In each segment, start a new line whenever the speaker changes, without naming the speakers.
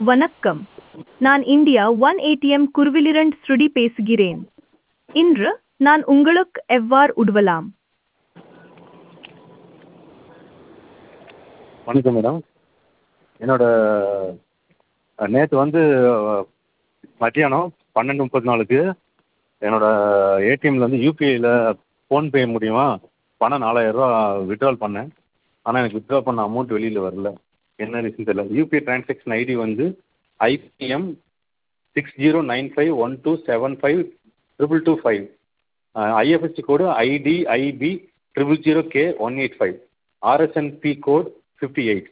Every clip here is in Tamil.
வணக்கம் நான் இந்தியா ஒன் ஏடிஎம் குருவிலிரண்ட் ஸ்ருடி பேசுகிறேன் இன்று நான் உங்களுக்கு எவ்வாறு உதவலாம்
வணக்கம் மேடம் என்னோட நேற்று வந்து மத்தியானம் பன்னெண்டு முப்பத்தி நாலுக்கு என்னோட ஏடிஎம்மில் வந்து யூபிஐயில் ஃபோன்பே மூலியமா பணம் நாலாயிரரூவா வித்ட்ரால் பண்ணேன் ஆனால் எனக்கு வித்ட்ரா பண்ண அமௌண்ட் வெளியில் வரல என்ன ரீசன் தெரியல யூபிஐ ட்ரான்சாக்ஷன் ஐடி வந்து IBM six zero nine five one two seven five triple two five IFSC code IDIB triple zero K one eight five RSNP code fifty eight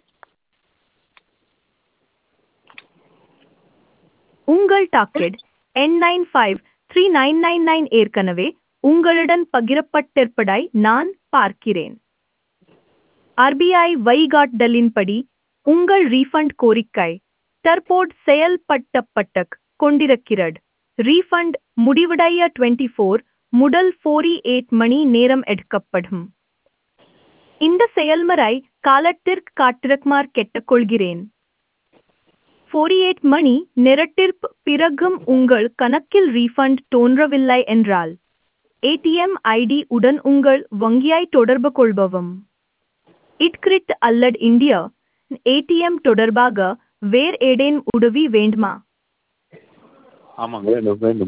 உங்கள் docket N nine five three nine nine nine ஏற்கனவே உங்களுடன் பகிரப்பட்டிருப்பதாய் நான் பார்க்கிறேன் ஆர்பிஐ வழிகாட்டுதலின்படி உங்கள் ரீஃபண்ட் கோரிக்கை தற்போது செயல்படுத்தப்பட்டு கொண்டிருக்கிறது ரீஃபண்ட் முடிவடைய டுவெண்ட்டி ஃபோர் முதல் ஃபோரி எயிட் மணி நேரம் எடுக்கப்படும் இந்த செயல்முறை காலத்திற்கு காட்டிருக்குமாறு கேட்டுக்கொள்கிறேன் ஃபோர்டி எயிட் மணி நேரத்திற்கு பிறகும் உங்கள் கணக்கில் ரீஃபண்ட் தோன்றவில்லை என்றால் ஏடிஎம் ஐடி உடன் உங்கள் வங்கியை தொடர்பு கொள்பவும் இட்கிரிட் அல்லது இந்தியா ஏடிஎம் தொடர்பாக வேறு ஏதேனும் உதவி வேண்டுமா
ஆமாங்க வேண்டும் வேண்டும்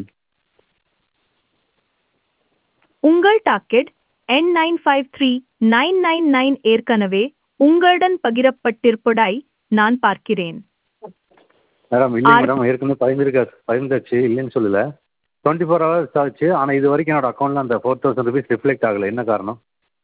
உங்கள் docket N nine five three nine nine nine ஏற்கனவே உங்களுடன் பகிரப்பட்டிருப்பதாய் நான் பார்க்கிறேன்
மேடம் இல்லை
ஆறு-
மேடம் ஏற்கனவே பதிந்திருக்கா பதிந்தாச்சு இல்லைன்னு சொல்லல டுவெண்ட்டி ஃபோர் ஹவர்ஸ் ஆச்சு ஆனால் இது வரைக்கும் என்னோட அக்கௌண்ட்டில் அந்த ஃபோர் தௌசண்ட் ருபீஸ் ரிஃப்ளெக்ட் ஆகலை என்ன காரணம்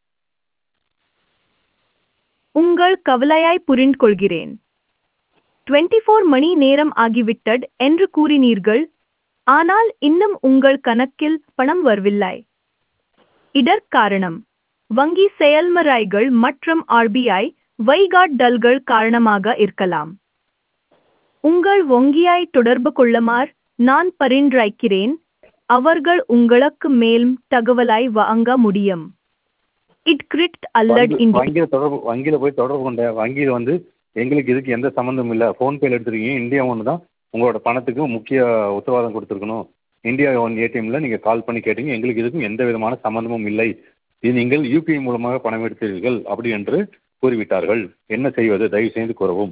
உங்கள் கவலையாய் புரிந்து கொள்கிறேன் டுவெண்ட்டி ஃபோர் மணி நேரம் ஆகிவிட்டது என்று கூறினீர்கள் ஆனால் இன்னும் உங்கள் கணக்கில் பணம் வரவில்லை இதற்காரணம் வங்கி செயல்முறைகள் மற்றும் ஆர்பிஐ வழிகாட்டுதல்கள் காரணமாக இருக்கலாம் உங்கள் வங்கியை தொடர்பு கொள்ளுமாறு நான் பரிந்துரைக்கிறேன் அவர்கள் உங்களுக்கு மேலும் தகவலை வழங்க முடியும் இட்கிரிட் அல்லது
வங்கி-
இந்தியா
வங்கியில் தொடர்பு வங்கியில் போய் தொடர்பு கொண்ட வங்கியில் வந்து எங்களுக்கு இதுக்கு எந்த சம்மந்தமும் இல்லை ஃபோன்பேல எடுத்துருக்கீங்க இந்தியா ஒன்று தான் உங்களோட பணத்துக்கு முக்கிய உத்தரவாதம் கொடுத்துருக்கணும் இந்தியா ஒன் ஏடிஎம்மில் நீங்கள் கால் பண்ணி கேட்டீங்க எங்களுக்கு இதுக்கும் எந்த விதமான சம்மந்தமும் இல்லை இது நீங்கள் யூபிஐ மூலமாக பணம் எடுத்தீர்கள் அப்படி என்று கூறிவிட்டார்கள் என்ன செய்வது தயவு செய்து கூறவும்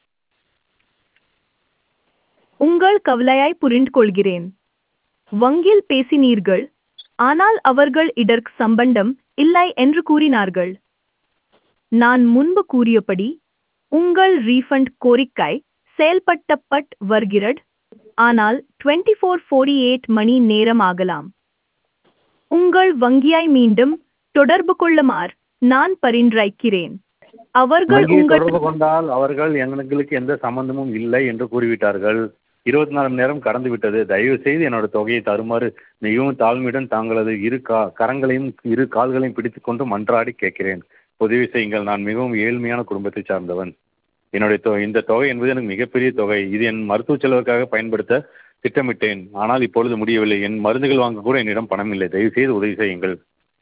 உங்கள் கவலையாய் புரிந்து கொள்கிறேன் வங்கியில் பேசினீர்கள் ஆனால் அவர்கள் இதற்கு சம்பந்தம் இல்லை என்று கூறினார்கள் நான் முன்பு கூறியபடி உங்கள் ரீஃபண்ட் கோரிக்கை செயல்பட்டப்பட் வருகிறது ஆனால் டுவெண்ட்டி ஃபோர் ஃபோர்டி எயிட் மணி நேரம் ஆகலாம் உங்கள் வங்கியை மீண்டும் தொடர்பு கொள்ளுமாறு நான் பரிந்துரைக்கிறேன் அவர்கள்
வங்கியை
உங்கள்
தொடர்பு கொண்டால் அவர்கள் எங்களுக்கு எந்த சம்பந்தமும் இல்லை என்று கூறிவிட்டார்கள் இருபத்தி நாலு மணி நேரம் கடந்து விட்டது தயவு செய்து என்னோட தொகையை தருமாறு மிகவும் தாழ்மையுடன் தாங்களது இரு கா கரங்களையும் இரு கால்களையும் பிடித்துக் கொண்டு மன்றாடி கேட்கிறேன் உதவி செய்யுங்கள் நான் மிகவும் ஏழ்மையான குடும்பத்தை சார்ந்தவன் என்னுடைய தொ இந்த தொகை என்பது எனக்கு மிகப்பெரிய தொகை இது என் மருத்துவ செலவுக்காக பயன்படுத்த திட்டமிட்டேன் ஆனால் இப்பொழுது முடியவில்லை என் மருந்துகள் வாங்க கூட என்னிடம் பணம் இல்லை தயவு செய்து உதவி செய்யுங்கள்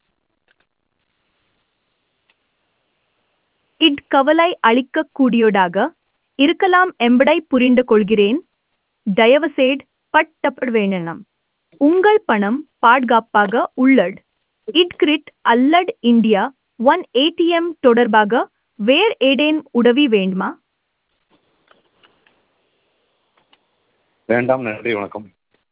இட் கவலை அளிக்கக்கூடியதாக இருக்கலாம் என்பதை புரிந்து கொள்கிறேன் தயவுசெய்து பட்டப்பட வேண்டாம் உங்கள் பணம் பாதுகாப்பாக உள்ளது இட்கிரிட் அல்லது இந்தியா ஒன் ஏடிஎம் தொடர்பாக வேறு ஏதேனும் உதவி வேண்டுமா
வேண்டாம் நன்றி வணக்கம்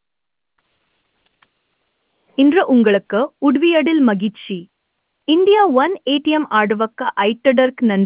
இன்று உங்களுக்கு உதவியதில் மகிழ்ச்சி இந்தியா ஒன் ஏடிஎம் ஆடுவக்க ஐட்டதற்கு நன்றி